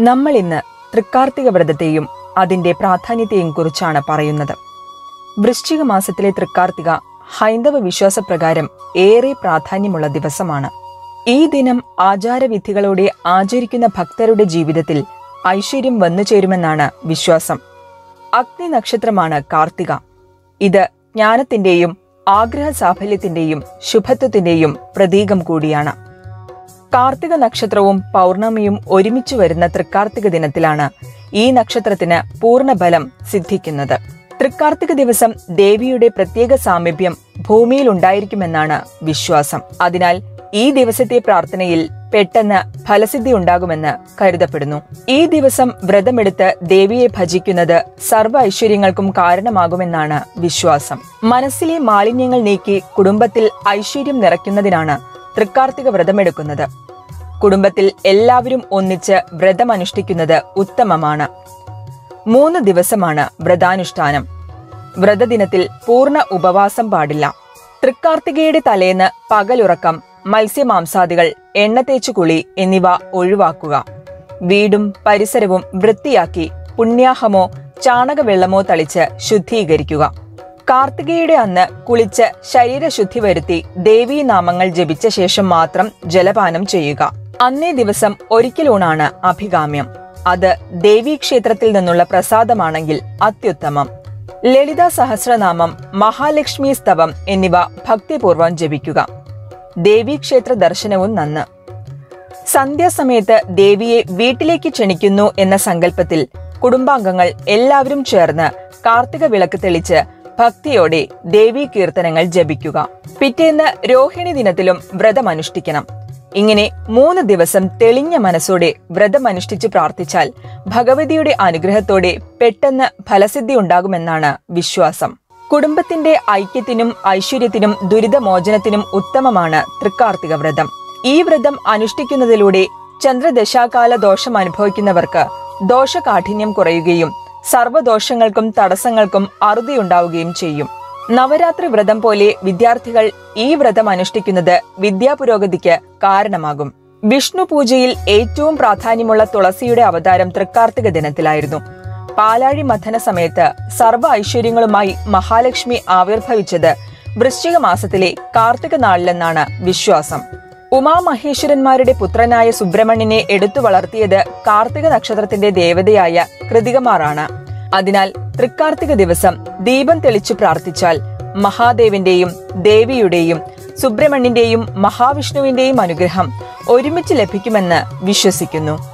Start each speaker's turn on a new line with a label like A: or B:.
A: നമ്മൾ ഇന്ന് തൃക്കാർത്തിക വ്രതത്തെയും അതിന്റെ പ്രാധാന്യത്തെയും കുറിച്ചാണ് പറയുന്നത് വൃശ്ചിക മാസത്തിലെ തൃക്കാർത്തിക ഹൈന്ദവ വിശ്വാസപ്രകാരം ഏറെ പ്രാധാന്യമുള്ള ദിവസമാണ് ഈ ദിനം ആചാരവിധികളോടെ ആചരിക്കുന്ന ഭക്തരുടെ ജീവിതത്തിൽ ഐശ്വര്യം വന്നു ചേരുമെന്നാണ് വിശ്വാസം അഗ്നി നക്ഷത്രമാണ് കാർത്തിക ഇത് ജ്ഞാനത്തിന്റെയും ആഗ്രഹ സാഫല്യത്തിന്റെയും ശുഭത്വത്തിന്റെയും പ്രതീകം കൂടിയാണ് കാർത്തിക നക്ഷത്രവും പൗർണമിയും ഒരുമിച്ച് വരുന്ന തൃക്കാർത്തിക ദിനത്തിലാണ് ഈ നക്ഷത്രത്തിന് പൂർണ്ണബലം സിദ്ധിക്കുന്നത് തൃക്കാർത്തിക ദിവസം ദേവിയുടെ പ്രത്യേക സാമീപ്യം ഭൂമിയിൽ ഉണ്ടായിരിക്കുമെന്നാണ് വിശ്വാസം അതിനാൽ ഈ ദിവസത്തെ പ്രാർത്ഥനയിൽ പെട്ടെന്ന് ഫലസിദ്ധി ഉണ്ടാകുമെന്ന് കരുതപ്പെടുന്നു ഈ ദിവസം വ്രതമെടുത്ത് ദേവിയെ ഭജിക്കുന്നത് സർവ്വ ഐശ്വര്യങ്ങൾക്കും കാരണമാകുമെന്നാണ് വിശ്വാസം മനസ്സിലെ മാലിന്യങ്ങൾ നീക്കി കുടുംബത്തിൽ ഐശ്വര്യം നിറയ്ക്കുന്നതിനാണ് തൃക്കാർത്തിക വ്രതമെടുക്കുന്നത് കുടുംബത്തിൽ എല്ലാവരും ഒന്നിച്ച് വ്രതമനുഷ്ഠിക്കുന്നത് ഉത്തമമാണ് മൂന്ന് ദിവസമാണ് വ്രതാനുഷ്ഠാനം വ്രതദിനത്തിൽ പൂർണ്ണ ഉപവാസം പാടില്ല തൃക്കാർത്തികയുടെ തലേന്ന് പകലുറക്കം മത്സ്യമാംസാദികൾ എണ്ണ തേച്ചു കുളി എന്നിവ ഒഴിവാക്കുക വീടും പരിസരവും വൃത്തിയാക്കി പുണ്യാഹമോ ചാണകവെള്ളമോ തളിച്ച് ശുദ്ധീകരിക്കുക കാർത്തികയുടെ അന്ന് കുളിച്ച് ശരീരശുദ്ധി വരുത്തി ദേവീ നാമങ്ങൾ ജപിച്ച ശേഷം മാത്രം ജലപാനം ചെയ്യുക അന്നേ ദിവസം ഒരിക്കലൂണാണ് അഭികാമ്യം അത് ദേവീക്ഷേത്രത്തിൽ നിന്നുള്ള പ്രസാദമാണെങ്കിൽ അത്യുത്തമം ലളിത സഹസ്രനാമം മഹാലക്ഷ്മി സ്തവം എന്നിവ ഭക്തിപൂർവ്വം ജപിക്കുക ദേവീക്ഷേത്ര ദർശനവും നന്ന് സന്ധ്യാസമയത്ത് ദേവിയെ വീട്ടിലേക്ക് ക്ഷണിക്കുന്നു എന്ന സങ്കല്പത്തിൽ കുടുംബാംഗങ്ങൾ എല്ലാവരും ചേർന്ന് കാർത്തിക വിളക്ക് തെളിച്ച് ഭക്തിയോടെ ദേവീ കീർത്തനങ്ങൾ ജപിക്കുക പിറ്റേന്ന് രോഹിണി ദിനത്തിലും വ്രതമനുഷ്ഠിക്കണം ഇങ്ങനെ മൂന്ന് ദിവസം തെളിഞ്ഞ മനസ്സോടെ വ്രതമനുഷ്ഠിച്ച് പ്രാർത്ഥിച്ചാൽ ഭഗവതിയുടെ അനുഗ്രഹത്തോടെ പെട്ടെന്ന് ഫലസിദ്ധി ഉണ്ടാകുമെന്നാണ് വിശ്വാസം കുടുംബത്തിന്റെ ഐക്യത്തിനും ഐശ്വര്യത്തിനും ദുരിതമോചനത്തിനും ഉത്തമമാണ് തൃക്കാർത്തിക വ്രതം ഈ വ്രതം അനുഷ്ഠിക്കുന്നതിലൂടെ ചന്ദ്രദശാകാല ദോഷം അനുഭവിക്കുന്നവർക്ക് ദോഷകാഠിന്യം കുറയുകയും സർവ്വദോഷങ്ങൾക്കും തടസ്സങ്ങൾക്കും അറുതിയുണ്ടാവുകയും ചെയ്യും നവരാത്രി വ്രതം പോലെ വിദ്യാർത്ഥികൾ ഈ വ്രതം അനുഷ്ഠിക്കുന്നത് വിദ്യാപുരോഗതിക്ക് കാരണമാകും വിഷ്ണു പൂജയിൽ ഏറ്റവും പ്രാധാന്യമുള്ള തുളസിയുടെ അവതാരം തൃക്കാർത്തിക ദിനത്തിലായിരുന്നു പാലാഴി മഥന സമയത്ത് സർവ്വ ഐശ്വര്യങ്ങളുമായി മഹാലക്ഷ്മി ആവിർഭവിച്ചത് വൃശ്ചിക മാസത്തിലെ കാർത്തിക നാളിലെന്നാണ് വിശ്വാസം ഉമാമഹേശ്വരന്മാരുടെ പുത്രനായ സുബ്രഹ്മണ്യനെ എടുത്തു വളർത്തിയത് കാർത്തിക നക്ഷത്രത്തിന്റെ ദേവതയായ കൃതികമാറാണ് അതിനാൽ തൃക്കാർത്തിക ദിവസം ദീപം തെളിച്ചു പ്രാർത്ഥിച്ചാൽ മഹാദേവിന്റെയും ദേവിയുടെയും സുബ്രഹ്മണ്യന്റെയും മഹാവിഷ്ണുവിന്റെയും അനുഗ്രഹം ഒരുമിച്ച് ലഭിക്കുമെന്ന് വിശ്വസിക്കുന്നു